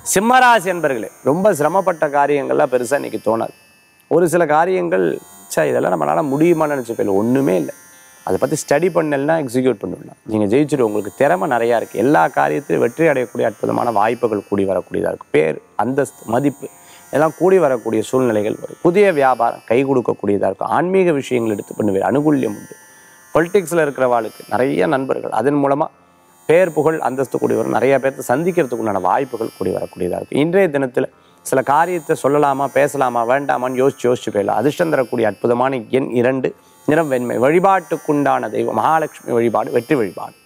சிம்மராசி என்பர்களே ரொம்ப சிரமப்பட்ட காரியங்கள்லாம் பெருசாக இன்னைக்கு தோணாது ஒரு சில காரியங்கள் சே இதெல்லாம் நம்மளால முடியுமான்னு நினச்ச பேர் ஒன்றுமே இல்லை அதை பற்றி ஸ்டடி பண்ணலன்னா எக்ஸிக்யூட் பண்ணிடலாம் நீங்கள் ஜெயிச்சுட்டு உங்களுக்கு திறமை நிறையா இருக்குது எல்லா காரியத்திலும் வெற்றி அடையக்கூடிய அற்புதமான வாய்ப்புகள் கூடி வரக்கூடியதாக இருக்குது பேர் அந்தஸ்து மதிப்பு இதெல்லாம் கூடி வரக்கூடிய சூழ்நிலைகள் வரும் புதிய வியாபாரம் கை கொடுக்கக்கூடியதாக இருக்கும் ஆன்மீக விஷயங்கள் எடுத்து பண்ணுவேன் அனுகூல்யம் உண்டு பொலிட்டிக்ஸில் இருக்கிறவாளுக்கு நிறைய நண்பர்கள் அதன் மூலமாக பேர் புகழ் அந்தஸ்து கூடி வரும் நிறைய பேர்த்த சந்திக்கிறதுக்கு உண்டான வாய்ப்புகள் கூடி வரக்கூடியதாக இருக்கும் இன்றைய தினத்தில் சில காரியத்தை சொல்லலாமா பேசலாமா வேண்டாமான்னு யோசிச்சு யோசிச்சு போயிடலாம் அதிர்ஷ்டம் தரக்கூடிய அற்புதமான எண் இரண்டு நிறம் வெண்மை வழிபாட்டுக்குண்டான தெய்வம் மகாலட்சுமி வழிபாடு வெற்றி வழிபாடு